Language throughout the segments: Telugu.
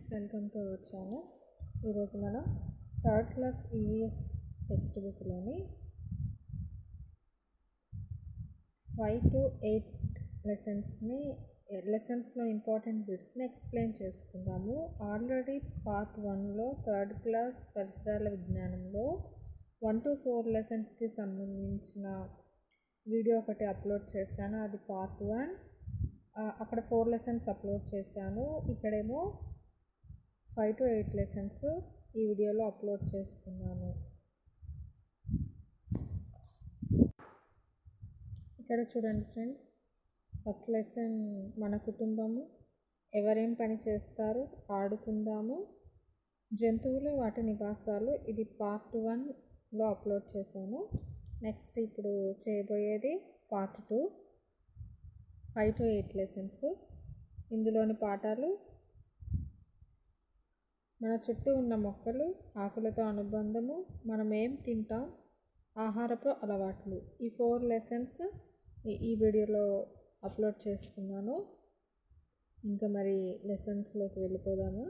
వెల్కమ్ టు అవర్ ఛానల్ ఈరోజు మనం థర్డ్ క్లాస్ ఈవీఎస్ టెక్స్ట్ బుక్లోని ఫైవ్ టు ఎయిట్ లెసన్స్ని లెసన్స్లో ఇంపార్టెంట్ బిట్స్ని ఎక్స్ప్లెయిన్ చేసుకుందాము ఆల్రెడీ పార్ట్ వన్లో థర్డ్ క్లాస్ పరిసరాల విజ్ఞానంలో వన్ టు ఫోర్ లెసన్స్కి సంబంధించిన వీడియో ఒకటి అప్లోడ్ చేశాను అది పార్ట్ వన్ అక్కడ ఫోర్ లెసన్స్ అప్లోడ్ చేశాను ఇక్కడేమో ఫైవ్ టు ఎయిట్ లెసన్స్ ఈ వీడియోలో అప్లోడ్ చేస్తున్నాను ఇక్కడ చూడండి ఫ్రెండ్స్ ఫస్ట్ లెసన్ మన కుటుంబము ఎవరేం పని చేస్తారు ఆడుకుందాము జంతువులు వాటి నివాసాలు ఇది పార్ట్ వన్లో అప్లోడ్ చేశాను నెక్స్ట్ ఇప్పుడు చేయబోయేది part two five to eight lessons ఇందులోని పాఠాలు మన చుట్టూ ఉన్న మొక్కలు ఆకులతో అనుబంధము మనం ఏం తింటాం ఆహారపు అలవాట్లు ఈ ఫోర్ లెసన్స్ ఈ వీడియోలో అప్లోడ్ చేస్తున్నాను ఇంకా మరి లెసన్స్లోకి వెళ్ళిపోదాము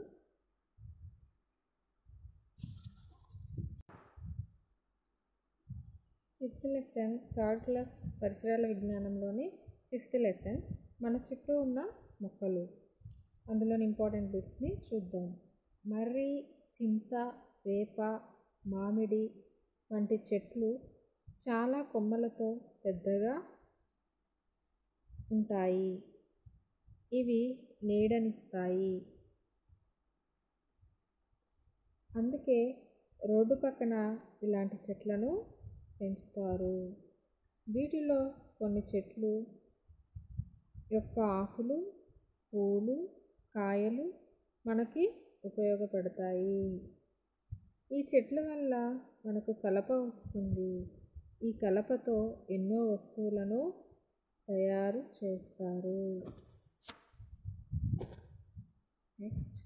ఫిఫ్త్ లెసన్ థర్డ్ క్లాస్ పరిసరాల విజ్ఞానంలోని ఫిఫ్త్ లెసన్ మన చుట్టూ ఉన్న మొక్కలు అందులోని ఇంపార్టెంట్ బిట్స్ని చూద్దాం మర్రి చింత వేప మామిడి వంటి చెట్లు చాలా కొమ్మలతో పెద్దగా ఉంటాయి ఇవి నీడనిస్తాయి అందుకే రోడ్డు పక్కన ఇలాంటి చెట్లను పెంచుతారు వీటిలో కొన్ని చెట్లు యొక్క ఆకులు పూలు కాయలు మనకి ఉపయోగపడతాయి ఈ చెట్ల వల్ల మనకు కలప వస్తుంది ఈ కలపతో ఎన్నో వస్తువులను తయారు చేస్తారు నెక్స్ట్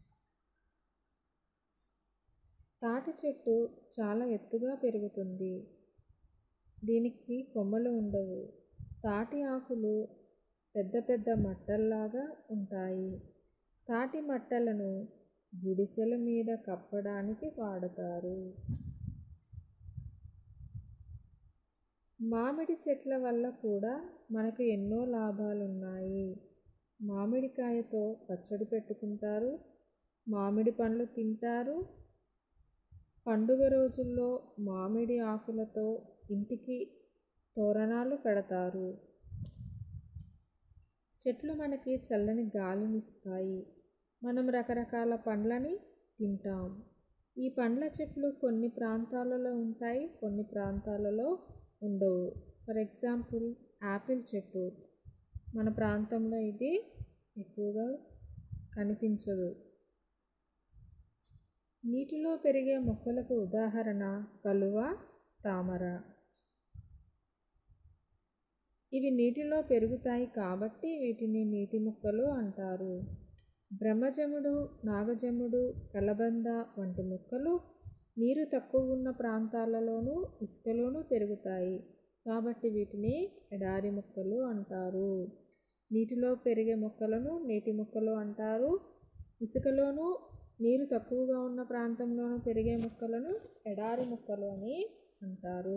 తాటి చెట్టు చాలా ఎత్తుగా పెరుగుతుంది దీనికి కొమ్మలు ఉండవు తాటి ఆకులు పెద్ద పెద్ద మట్టల్లాగా ఉంటాయి తాటి మట్టలను గుడిసెల మీద కప్పడానికి వాడతారు మామిడి చెట్ల వల్ల కూడా మనకు ఎన్నో లాభాలు ఉన్నాయి మామిడికాయతో పచ్చడి పెట్టుకుంటారు మామిడి పండ్లు తింటారు పండుగ రోజుల్లో మామిడి ఆకులతో ఇంటికి తోరణాలు కడతారు చెట్లు మనకి చల్లని గాలినిస్తాయి మనం రకరకాల పండ్లని తింటాం ఈ పండ్ల చెట్లు కొన్ని ప్రాంతాలలో ఉంటాయి కొన్ని ప్రాంతాలలో ఉండవు ఫర్ ఎగ్జాంపుల్ యాపిల్ చెట్టు మన ప్రాంతంలో ఇది ఎక్కువగా కనిపించదు నీటిలో పెరిగే మొక్కలకు ఉదాహరణ కలువ తామర ఇవి నీటిలో పెరుగుతాయి కాబట్టి వీటిని నీటి మొక్కలు అంటారు బ్రహ్మజముడు నాగజముడు కలబంద వంటి మొక్కలు నీరు తక్కువ ఉన్న ప్రాంతాలలోనూ ఇసుకలోనూ పెరుగుతాయి కాబట్టి వీటిని ఎడారి మొక్కలు అంటారు నీటిలో పెరిగే మొక్కలను నీటి మొక్కలు అంటారు ఇసుకలోనూ నీరు తక్కువగా ఉన్న ప్రాంతంలోనూ పెరిగే మొక్కలను ఎడారి మొక్కలు అని అంటారు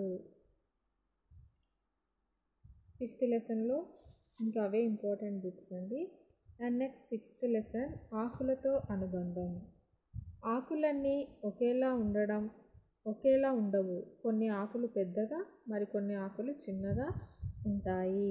ఫిఫ్త్ లెసన్లో ఇంకా అవే ఇంపార్టెంట్ బిట్స్ అండి అండ్ నెక్స్ట్ సిక్స్త్ లెసన్ ఆకులతో అనుబంధం ఆకులన్నీ ఒకేలా ఉండడం ఒకేలా ఉండవు కొన్ని ఆకులు పెద్దగా మరికొన్ని ఆకులు చిన్నగా ఉంటాయి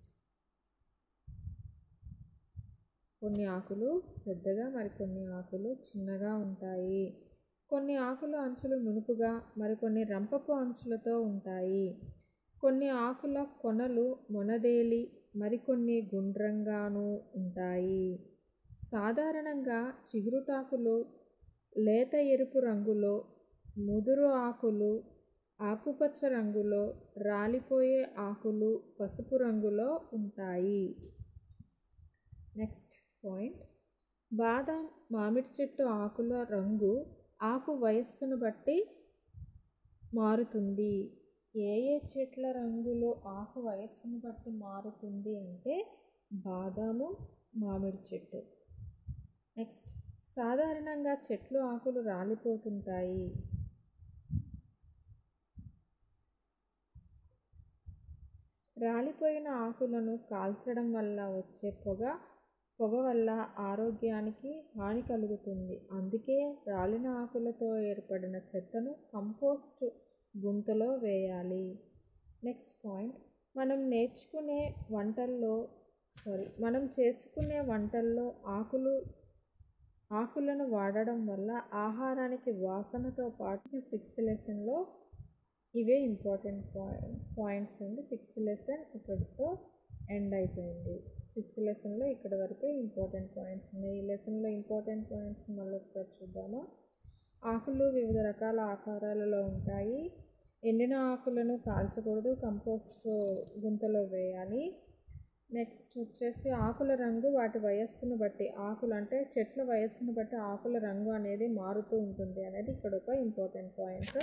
కొన్ని ఆకులు పెద్దగా మరికొన్ని ఆకులు చిన్నగా ఉంటాయి కొన్ని ఆకుల అంచులు నునుపుగా మరికొన్ని రంపపు అంచులతో ఉంటాయి కొన్ని ఆకుల కొనలు మొనదేలి మరికొన్ని గుండ్రంగాను ఉంటాయి సాధారణంగా చిగురుటాకులు లేత ఎరుపు రంగులో ముదురు ఆకులు ఆకుపచ్చ రంగులో రాలిపోయే ఆకులు పసుపు రంగులో ఉంటాయి నెక్స్ట్ పాయింట్ బాదం మామిడి చెట్టు ఆకుల రంగు ఆకు వయస్సును బట్టి మారుతుంది ఏ ఏ చెట్ల రంగులో ఆకు వయస్సును బట్టి మారుతుంది అంటే బాదాము మామిడి చెట్టు నెక్స్ట్ సాధారణంగా చెట్లు ఆకులు రాలిపోతుంటాయి రాలిపోయిన ఆకులను కాల్చడం వల్ల వచ్చే పొగ పొగ వల్ల ఆరోగ్యానికి హాని కలుగుతుంది అందుకే రాలిన ఆకులతో ఏర్పడిన చెత్తను కంపోస్ట్ గుంతలో వేయాలి నెక్స్ట్ పాయింట్ మనం నేర్చుకునే వంటల్లో సారీ మనం చేసుకునే వంటల్లో ఆకులు ఆకులను వాడడం వల్ల ఆహారానికి వాసనతో పాటు సిక్స్త్ లెసన్లో ఇవే ఇంపార్టెంట్ పాయింట్ పాయింట్స్ అండి సిక్స్త్ లెసన్ ఇక్కడితో ఎండ్ అయిపోయింది సిక్స్త్ లెసన్లో ఇక్కడ వరకే ఇంపార్టెంట్ పాయింట్స్ ఉన్నాయి ఈ లెసన్లో ఇంపార్టెంట్ పాయింట్స్ మళ్ళీ ఒకసారి చూద్దామా ఆకులు వివిధ రకాల ఆకారాలలో ఉంటాయి ఎండిన ఆకులను కాల్చకూడదు కంపోస్ట్ గుంతలో వేయాలి నెక్స్ట్ వచ్చేసి ఆకుల రంగు వాటి వయస్సును బట్టి ఆకులు అంటే చెట్ల వయస్సును బట్టి ఆకుల రంగు అనేది మారుతూ ఉంటుంది అనేది ఇక్కడ ఒక ఇంపార్టెంట్ పాయింట్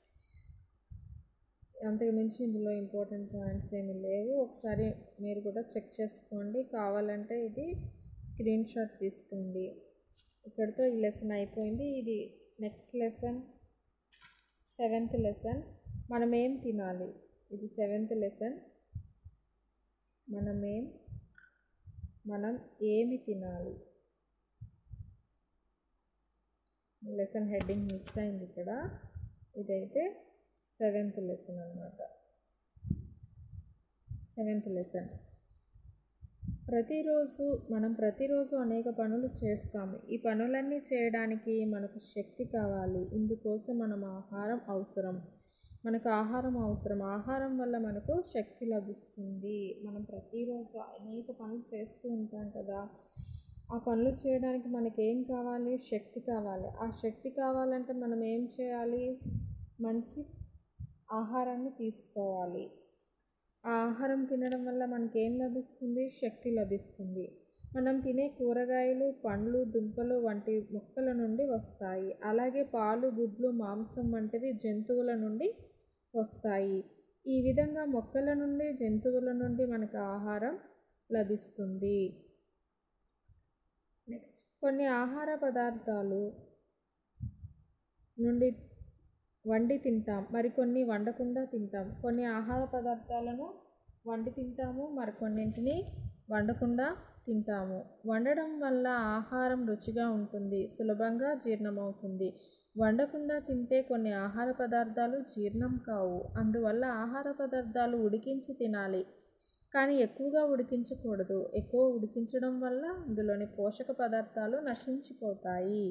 అంతకుమించి ఇందులో ఇంపార్టెంట్ పాయింట్స్ ఏమీ లేవు ఒకసారి మీరు కూడా చెక్ చేసుకోండి కావాలంటే ఇది స్క్రీన్ షాట్ తీసుకోండి ఇక్కడితో ఈ లెసన్ అయిపోయింది ఇది నెక్స్ట్ లెసన్ సెవెంత్ లెసన్ మనం ఏం తినాలి ఇది సెవెంత్ లెసన్ మనమేం మనం ఏమి తినాలి లెసన్ హెడ్డింగ్ మిస్ అయింది ఇక్కడ ఇదైతే సెవెంత్ లెసన్ అనమాట సెవెంత్ లెసన్ ప్రతిరోజు మనం ప్రతిరోజు అనేక పనులు చేస్తాము ఈ పనులన్నీ చేయడానికి మనకు శక్తి కావాలి ఇందుకోసం మనం ఆహారం అవసరం మనకు ఆహారం అవసరం ఆహారం వల్ల మనకు శక్తి లభిస్తుంది మనం ప్రతిరోజు అనేక పనులు చేస్తూ ఉంటాం కదా ఆ పనులు చేయడానికి మనకి ఏం కావాలి శక్తి కావాలి ఆ శక్తి కావాలంటే మనం ఏం చేయాలి మంచి ఆహారాన్ని తీసుకోవాలి ఆ ఆహారం తినడం వల్ల మనకి ఏం లభిస్తుంది శక్తి లభిస్తుంది మనం తినే కూరగాయలు పండ్లు దుంపలు వంటి మొక్కల నుండి వస్తాయి అలాగే పాలు గుడ్లు మాంసం వంటివి జంతువుల నుండి వస్తాయి ఈ విధంగా మొక్కల నుండి జంతువుల నుండి మనకు ఆహారం లభిస్తుంది నెక్స్ట్ కొన్ని ఆహార పదార్థాలు నుండి వండి తింటాం మరికొన్ని వండకుండా తింటాం కొన్ని ఆహార పదార్థాలను వండి తింటాము మరికొన్నింటిని వండకుండా తింటాము వండడం వల్ల ఆహారం రుచిగా ఉంటుంది సులభంగా జీర్ణమవుతుంది వండకుండా తింటే కొన్ని ఆహార పదార్థాలు జీర్ణం కావు అందువల్ల ఆహార పదార్థాలు ఉడికించి తినాలి కానీ ఎక్కువగా ఉడికించకూడదు ఎక్కువ ఉడికించడం వల్ల అందులోని పోషక పదార్థాలు నశించిపోతాయి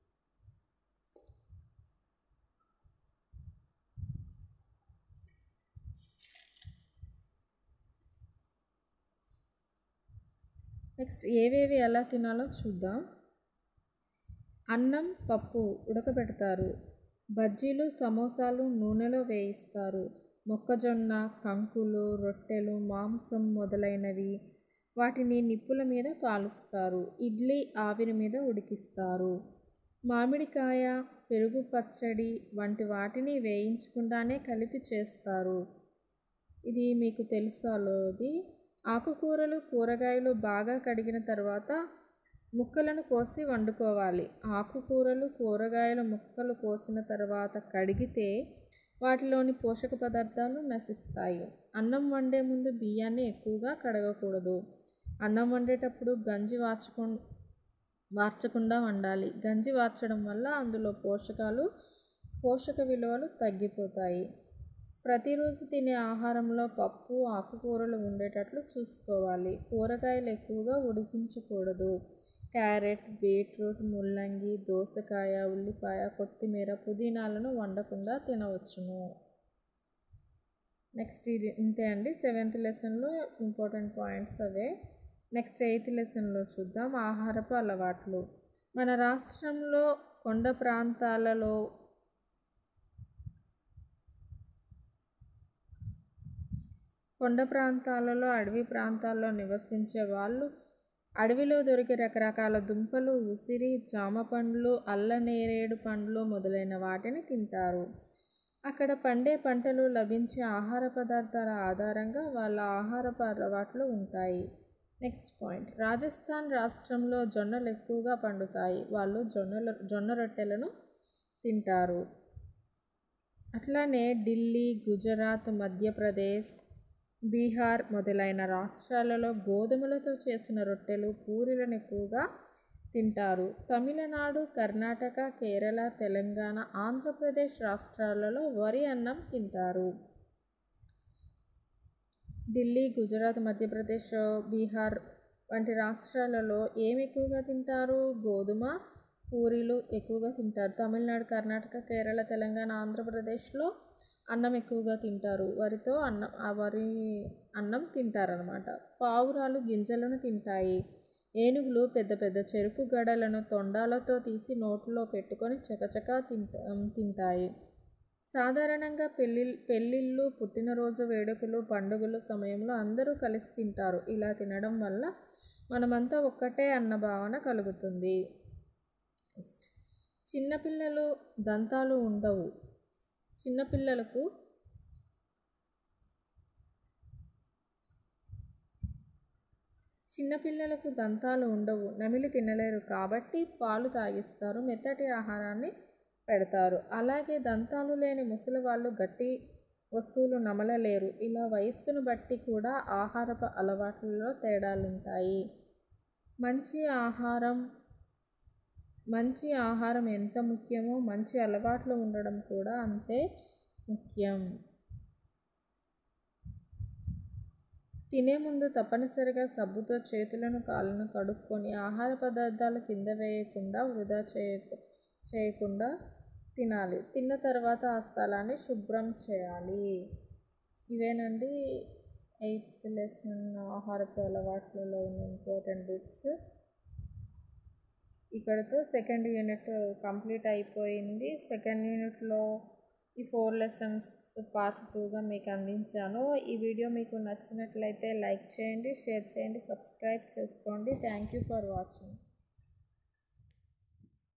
నెక్స్ట్ ఏవేవి ఎలా తినాలో చూద్దాం అన్నం పప్పు ఉడకబెడతారు బజ్జీలు సమోసాలు నూనెలో వేయిస్తారు మొక్కజొన్న కంకులు రొట్టెలు మాంసం మొదలైనవి వాటిని నిప్పుల మీద కాలుస్తారు ఇడ్లీ ఆవిరి మీద ఉడికిస్తారు మామిడికాయ పెరుగు పచ్చడి వంటి వాటిని వేయించకుండానే కలిపి చేస్తారు ఇది మీకు తెలుసాలోది ఆకుకూరలు కూరగాయలు బాగా కడిగిన తర్వాత ముక్కలను కోసి వండుకోవాలి ఆకుకూరలు కూరగాయల ముక్కలు కోసిన తర్వాత కడిగితే వాటిలోని పోషక పదార్థాలు నశిస్తాయి అన్నం వండే ముందు బియ్యాన్ని ఎక్కువగా కడగకూడదు అన్నం వండేటప్పుడు గంజి వార్చుకు వార్చకుండా వండాలి గంజి వార్చడం వల్ల అందులో పోషకాలు పోషక విలువలు తగ్గిపోతాయి ప్రతిరోజు తినే ఆహారంలో పప్పు ఆకుకూరలు ఉండేటట్లు చూసుకోవాలి కూరగాయలు ఎక్కువగా ఉడికించకూడదు క్యారెట్ బీట్రూట్ ముల్లంగి దోసకాయ ఉల్లిపాయ కొత్తిమీర పుదీనాలను వండకుండా తినవచ్చును నెక్స్ట్ ఇది ఇంతే అండి సెవెంత్ లెసన్లో ఇంపార్టెంట్ పాయింట్స్ అవే నెక్స్ట్ ఎయిత్ లెసన్లో చూద్దాం ఆహారపు అలవాట్లు మన రాష్ట్రంలో కొండ ప్రాంతాలలో కొండ ప్రాంతాలలో అడవి ప్రాంతాల్లో నివసించే వాళ్ళు అడవిలో దొరికే రకరకాల దుంపలు ఉసిరి జామ పండ్లు అల్లనేరేడు పండ్లు మొదలైన వాటిని తింటారు అక్కడ పండే పంటలు లభించే ఆహార పదార్థాల ఆధారంగా వాళ్ళ ఆహారపు అలవాట్లు ఉంటాయి నెక్స్ట్ పాయింట్ రాజస్థాన్ రాష్ట్రంలో జొన్నలు ఎక్కువగా పండుతాయి వాళ్ళు జొన్నల జొన్న రొట్టెలను తింటారు అట్లానే ఢిల్లీ గుజరాత్ మధ్యప్రదేశ్ బీహార్ మొదలైన రాష్ట్రాలలో గోధుమలతో చేసిన రొట్టెలు పూరీలను ఎక్కువగా తింటారు తమిళనాడు కర్ణాటక కేరళ తెలంగాణ ఆంధ్రప్రదేశ్ రాష్ట్రాలలో వరి అన్నం తింటారు ఢిల్లీ గుజరాత్ మధ్యప్రదేశ్ బీహార్ వంటి రాష్ట్రాలలో ఏమి ఎక్కువగా తింటారు గోధుమ పూరీలు ఎక్కువగా తింటారు తమిళనాడు కర్ణాటక కేరళ తెలంగాణ ఆంధ్రప్రదేశ్లో అన్నం ఎక్కువగా తింటారు వరితో అన్నం ఆ వరి అన్నం తింటారనమాట పావురాలు గింజలను తింటాయి ఏనుగులు పెద్ద పెద్ద చెరుకు గడలను తొండాలతో తీసి నోట్లో పెట్టుకొని చకచకా తింటా తింటాయి సాధారణంగా పెళ్ళి పెళ్ళిళ్ళు పుట్టినరోజు వేడుకలు పండుగల సమయంలో అందరూ కలిసి తింటారు ఇలా తినడం వల్ల మనమంతా ఒక్కటే అన్న భావన కలుగుతుంది నెక్స్ట్ చిన్నపిల్లలు దంతాలు ఉండవు చిన్నపిల్లలకు చిన్నపిల్లలకు దంతాలు ఉండవు నమిలి తినలేరు కాబట్టి పాలు తాగిస్తారు మెత్తటి ఆహారాన్ని పెడతారు అలాగే దంతాలు లేని ముసలి వాళ్ళు గట్టి వస్తువులు నమలలేరు ఇలా వయస్సును బట్టి కూడా ఆహారపు అలవాట్లలో తేడాలుంటాయి మంచి ఆహారం మంచి ఆహారం ఎంత ముఖ్యమో మంచి అలవాట్లు ఉండడం కూడా అంతే ముఖ్యం తినే ముందు తప్పనిసరిగా సబ్బుతో చేతులను కాళ్ళను కడుక్కొని ఆహార పదార్థాలు కింద వేయకుండా వృధా చేయ చేయకుండా తినాలి తిన్న తర్వాత ఆ స్థలాన్ని శుభ్రం చేయాలి ఇవేనండి ఎయిత్ లెసన్ ఆహారపు అలవాట్లలో ఉన్న ఇంపార్టెంట్ బిట్స్ ఇక్కడతో సెకండ్ యూనిట్ కంప్లీట్ అయిపోయింది సెకండ్ యూనిట్లో ఈ ఫోర్ లెసన్స్ పార్ట్ టూగా మీకు అందించాను ఈ వీడియో మీకు నచ్చినట్లయితే లైక్ చేయండి షేర్ చేయండి సబ్స్క్రైబ్ చేసుకోండి థ్యాంక్ యూ ఫర్ వాచింగ్